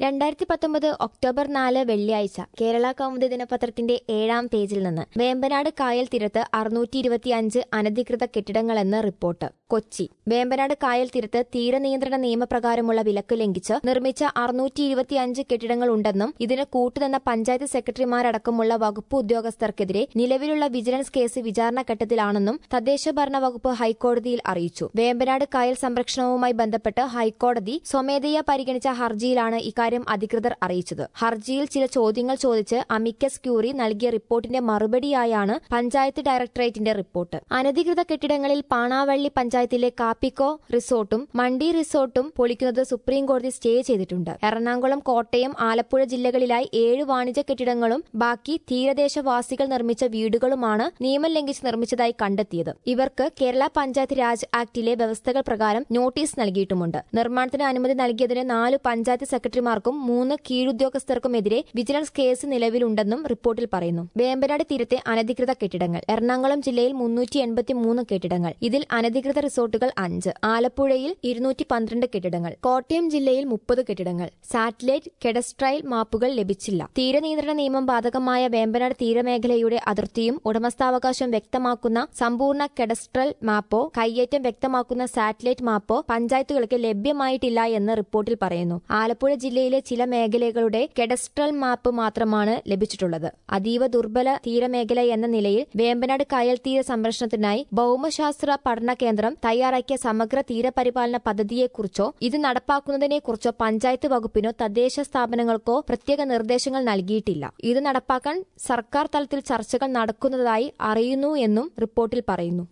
രണ്ടായിരത്തി പത്തൊമ്പത് ഒക്ടോബർ നാല് വെള്ളിയാഴ്ച കേരള കൗമുദി ദിനപത്രത്തിന്റെ ഏഴാം പേജിൽ നിന്ന് വേമ്പനാട് കായൽ തീരത്ത് അറുന്നൂറ്റി ഇരുപത്തിയഞ്ച് അനധികൃത കെട്ടിടങ്ങളെന്ന് റിപ്പോർട്ട് കൊച്ചി വേമ്പനാട് കായൽ തീരത്ത് തീരനിയന്ത്രണ നിയമപ്രകാരമുള്ള വിലക്ക് ലംഘിച്ച് നിർമ്മിച്ച അറുന്നൂറ്റി ഇരുപത്തിയഞ്ച് കെട്ടിടങ്ങൾ ഉണ്ടെന്നും ഇതിന് കൂട്ടുനിന്ന പഞ്ചായത്ത് സെക്രട്ടറിമാരടക്കമുള്ള വകുപ്പ് ഉദ്യോഗസ്ഥർക്കെതിരെ നിലവിലുള്ള വിജിലൻസ് കേസ് വിചാരണ ഘട്ടത്തിലാണെന്നും തദ്ദേശ ഭരണ വകുപ്പ് ഹൈക്കോടതിയിൽ അറിയിച്ചു വേമ്പനാട് കായൽ സംരക്ഷണവുമായി ബന്ധപ്പെട്ട് ഹൈക്കോടതി സ്വമേധയാ പരിഗണിച്ച ഹർജിയിലാണ് ഇക്കാര്യം അധികൃതർ അറിയിച്ചത് ഹർജിയിൽ ചില ചോദ്യങ്ങൾ ചോദിച്ച് അമിക്കസ് ക്യൂറി നൽകിയ റിപ്പോർട്ടിന്റെ മറുപടിയായാണ് പഞ്ചായത്ത് ഡയറക്ടറേറ്റിന്റെ റിപ്പോർട്ട് അനധികൃത കെട്ടിടങ്ങളിൽ പാണാവള്ളി പഞ്ചായത്തിലെ കാപ്പിക്കോ റിസോർട്ടും മണ്ടി റിസോർട്ടും പൊളിക്കുന്നത് സുപ്രീം കോടതി സ്റ്റേ ചെയ്തിട്ടുണ്ട് എറണാകുളം കോട്ടയം ആലപ്പുഴ ജില്ലകളിലായി ഏഴ് വാണിജ്യ കെട്ടിടങ്ങളും ബാക്കി തീരദേശവാസികൾ നിർമ്മിച്ച വീടുകളുമാണ് നിയമം ലംഘിച്ച് നിർമ്മിച്ചതായി കണ്ടെത്തിയത് ഇവർക്ക് കേരള പഞ്ചായത്ത് രാജ് ആക്ടിലെ വ്യവസ്ഥകൾ പ്രകാരം നോട്ടീസ് നൽകിയിട്ടുമുണ്ട് നിർമ്മാണത്തിന് അനുമതി നൽകിയതിന് നാല് പഞ്ചായത്ത് സെക്രട്ടറിമാർക്കും മൂന്ന് കീഴുദ്യോഗസ്ഥർക്കുമെതിരെ വിജിലൻസ് കേസ് നിലവിലുണ്ടെന്നും റിപ്പോർട്ടിൽ പറയുന്നു വേമ്പനാട് തീരത്തെ അനധികൃത കെട്ടിടങ്ങൾ എറണാകുളം ജില്ലയിൽ മുന്നൂറ്റി എൺപത്തിമൂന്ന് കെട്ടിടങ്ങൾ ഇതിൽ അനധികൃത റിസോർട്ടുകൾ അഞ്ച് ആലപ്പുഴയിൽ ഇരുന്നൂറ്റി പന്ത്രണ്ട് കെട്ടിടങ്ങൾ കോട്ടയം ജില്ലയിൽ മുപ്പത് കെട്ടിടങ്ങൾ സാറ്റലൈറ്റ് കെഡസ്ട്രൈൽ മാപ്പുകൾ ലഭിച്ചില്ല തീരനിയന്ത്രണ നിയമം ബാധകമായ വേമ്പനാട് തീരമേഖലയുടെ അതിർത്തിയും ഉടമസ്ഥാവകാശം വ്യക്തമാക്കുന്ന സമ്പൂർണ്ണ കെഡസ്ട്രൽ മാപ്പോ കയ്യേറ്റം വ്യക്തമാക്കുന്ന സാറ്റലൈറ്റ് മാപ്പോ പഞ്ചായത്തുകൾക്ക് ലഭ്യമായിട്ടില്ല എന്ന് റിപ്പോർട്ടിൽ പറയുന്നു ആലപ്പുഴ ജില്ലയിലെ ചില മേഖലകളുടെ കെഡസ്ട്രൽ മാപ്പ് മാത്രമാണ് ലഭിച്ചിട്ടുള്ളത് അതീവ ദുർബല തീരമേഖല എന്ന നിലയിൽ വേമ്പനാട് കായൽ തീര സംരക്ഷണത്തിനായി ഭൌമശാസ്ത്ര പഠന കേന്ദ്രം തയ്യാറാക്കിയ സമഗ്ര തീരപരിപാലന പദ്ധതിയെക്കുറിച്ചോ ഇത് നടപ്പാക്കുന്നതിനെക്കുറിച്ചോ പഞ്ചായത്ത് വകുപ്പിനോ തദ്ദേശ സ്ഥാപനങ്ങൾക്കോ പ്രത്യേക നിർദ്ദേശങ്ങൾ നൽകിയിട്ടില്ല ഇത് നടപ്പാക്കാൻ സർക്കാർ തലത്തിൽ ചർച്ചകൾ നടക്കുന്നതായി അറിയുന്നു എന്നും റിപ്പോർട്ടിൽ പറയുന്നു